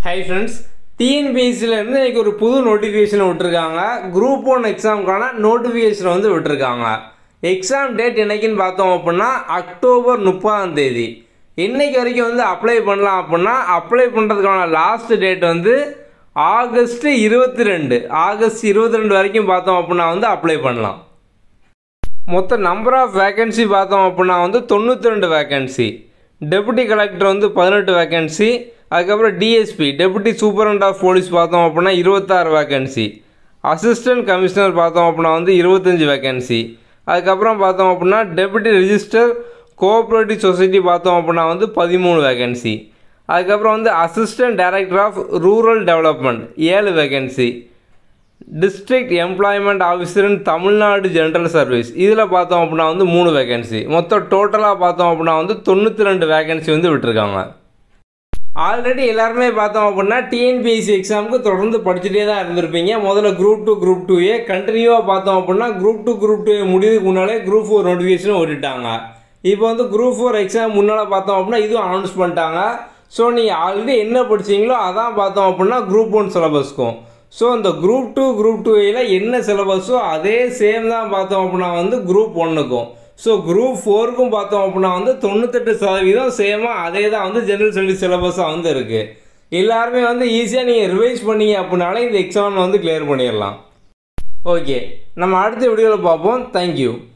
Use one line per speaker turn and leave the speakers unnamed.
hi friends டிஎன்பிஎஸ்சிலேருந்து இன்னைக்கு ஒரு புது நோட்டிஃபிகேஷன் விட்டுருக்காங்க குரூப் ஒன் எக்ஸாமுக்கான நோட்டிஃபிகேஷன் வந்து விட்டுருக்காங்க எக்ஸாம் டேட் என்னைக்குன்னு பார்த்தோம் அப்படின்னா அக்டோபர் முப்பதாம் தேதி இன்னைக்கு வரைக்கும் வந்து அப்ளை பண்ணலாம் அப்படின்னா அப்ளை பண்ணுறதுக்கான லாஸ்ட் டேட் வந்து ஆகஸ்ட் இருபத்தி ரெண்டு ஆகஸ்ட் இருபத்தி ரெண்டு வரைக்கும் பார்த்தோம் அப்படின்னா வந்து அப்ளை பண்ணலாம் மொத்த நம்பர் ஆஃப் வேகன்சி பார்த்தோம் அப்படின்னா வந்து தொண்ணூற்றி ரெண்டு வேகன்சி டெபுட்டி கலெக்டர் வந்து பதினெட்டு வேகன்சி அதுக்கப்புறம் DSP deputy superintendent of police பார்த்தோம் அப்படின்னா இருபத்தாறு வேகன்சி அசிஸ்டன்ட் கமிஷனர் பார்த்தோம் அப்படின்னா வந்து இருபத்தஞ்சி வேகன்சி அதுக்கப்புறம் பார்த்தோம் அப்படின்னா டெபுட்டி ரிஜிஸ்டர் கோஆப்ரேட்டிவ் சொசைட்டி பார்த்தோம் அப்படின்னா வந்து பதிமூணு வேகன்சி அதுக்கப்புறம் வந்து assistant director of rural development ஏழு vacancy district employment officer in Tamil Nadu general service இதில் பார்த்தோம் அப்படின்னா வந்து மூணு வேகன்சி மொத்தம் டோட்டலாக பார்த்தோம் அப்படின்னா வந்து தொண்ணூற்றி ரெண்டு வேகன்சி வந்து விட்டுருக்காங்க ஆல்ரெடி எல்லாருமே பார்த்தோம் அப்படின்னா டிஎன்பிஎஸ்சி எக்ஸாமுக்கு தொடர்ந்து படிச்சுட்டே தான் இருந்திருப்பீங்க முதல்ல group two group two A கண்டினியூவாக பார்த்தோம் அப்படின்னா குரூப் டூ குரூப் டூ முடிவுக்கு முன்னாலே குரூப் ஃபோர் நோட்டிஃபிகேஷனும் விட்டுட்டாங்க இப்போ வந்து குரூப் ஃபோர் எக்ஸாம் முன்னால் பார்த்தோம் அப்படின்னா இதுவும் அனௌன்ஸ் பண்ணிட்டாங்க ஸோ நீங்கள் ஆல்ரெடி என்ன படிச்சீங்களோ அதான் பார்த்தோம் அப்படின்னா குரூப் ஒன் சிலபஸ்க்கும் ஸோ இந்த குரூப் டூ குரூப் டூ ஏல என்ன சிலபஸோ அதே சேம் தான் பார்த்தோம் அப்படின்னா வந்து குரூப் ஒன்றுக்கும் ஸோ குரூப் ஃபோருக்கும் பார்த்தோம் அப்படின்னா வந்து தொண்ணூத்தெட்டு சதவீதம் சேமாக அதே தான் வந்து ஜென்ரல் ஸ்டடிஸ் சிலபஸாக வந்து இருக்குது எல்லாருமே வந்து ஈஸியாக நீங்கள் ரிவைஸ் பண்ணீங்க அப்படின்னாலே இந்த எக்ஸாம் வந்து கிளியர் பண்ணிடலாம் ஓகே நம்ம அடுத்த வீடியோவில் பார்ப்போம் தேங்க்யூ